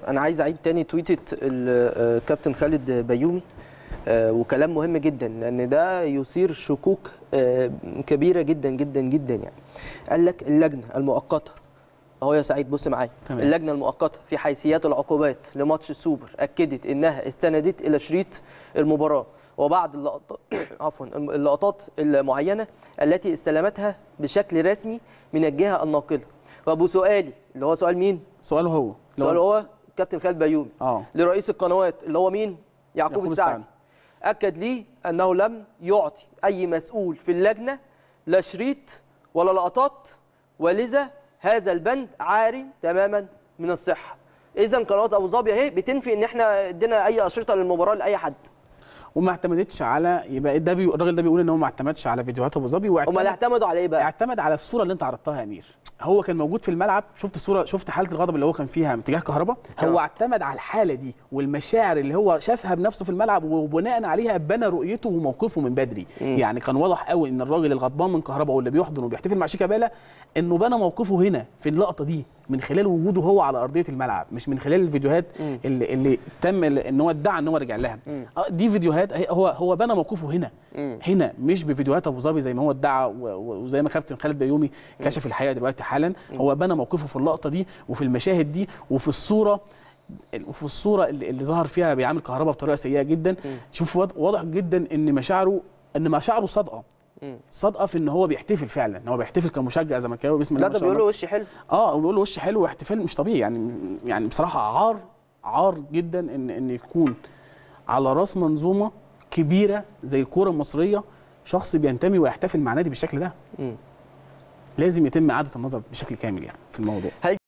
انا عايز اعيد تاني تويته الكابتن خالد بيومي آه، وكلام مهم جدا لان ده يثير شكوك آه، كبيره جدا جدا جدا يعني قال لك اللجنه المؤقته اهو يا سعيد بص معايا تمام. اللجنه المؤقته في حيثيات العقوبات لماتش السوبر اكدت انها استندت الى شريط المباراه وبعض اللقطات عفوا اللقطات المعينه التي استلمتها بشكل رسمي من الجهه الناقله وابو سؤالي اللي هو سؤال مين سؤاله هو سؤال هو كابتن خالد بيومي اه لرئيس القنوات اللي هو مين يعقوب, يعقوب السعدي السعدي. اكد لي انه لم يعطي اي مسؤول في اللجنه لا شريط ولا لقطات ولذا هذا البند عاري تماما من الصحه اذا قناه ابو ظبي اهي بتنفي ان احنا ادينا اي اشرطه للمباراه لاي حد وما اعتمدتش على يبقى ده بي... الراجل ده بيقول ان هو ما اعتمدش على فيديوهات ابو ظبي هم واعتمد اعتمدوا على ايه بقى اعتمد على الصوره اللي انت عرضتها يا امير هو كان موجود في الملعب شفت الصوره شفت حاله الغضب اللي هو كان فيها تجاه كهربا هو آه. اعتمد على الحاله دي والمشاعر اللي هو شافها بنفسه في الملعب وبناء عليها بنى رؤيته وموقفه من بدري مم. يعني كان واضح قوي ان الراجل الغضبان من كهربا واللي بيحضن وبيحتفل مع شيكابالا انه بنى موقفه هنا في اللقطه دي من خلال وجوده هو على ارضيه الملعب مش من خلال الفيديوهات مم. اللي, اللي تم ان هو ادعى ان هو رجع لها مم. آه، دي فيديوهات هي- هو هو بنى موقفه هنا مم. هنا مش بفيديوهات ابو ظبي زي ما هو ادعى و- و- وزي ما كابتن خالد بيومي كشف الحقيقه دلوقتي حالا هو بنى موقفه في اللقطه دي وفي المشاهد دي وفي الصوره وفي الصوره اللي, اللي ظهر فيها بيعامل كهربا بطريقه سيئه جدا شوف واض- واضح جدا ان مشاعره ان مشاعره صادقه مم. صادقه في ان هو بيحتفل فعلا ان هو بيحتفل كمشجع زملكاوي بسم الله لا ما ده شاء الله بيقول له وش حلو اه وبيقول له وش حلو واحتفال مش طبيعي يعني يعني بصراحه عار عار جدا ان ان يكون على راس منظومه كبيره زي الكوره المصريه شخص بينتمي ويحتفل مع نادي بالشكل ده مم. لازم يتم اعاده النظر بشكل كامل يعني في الموضوع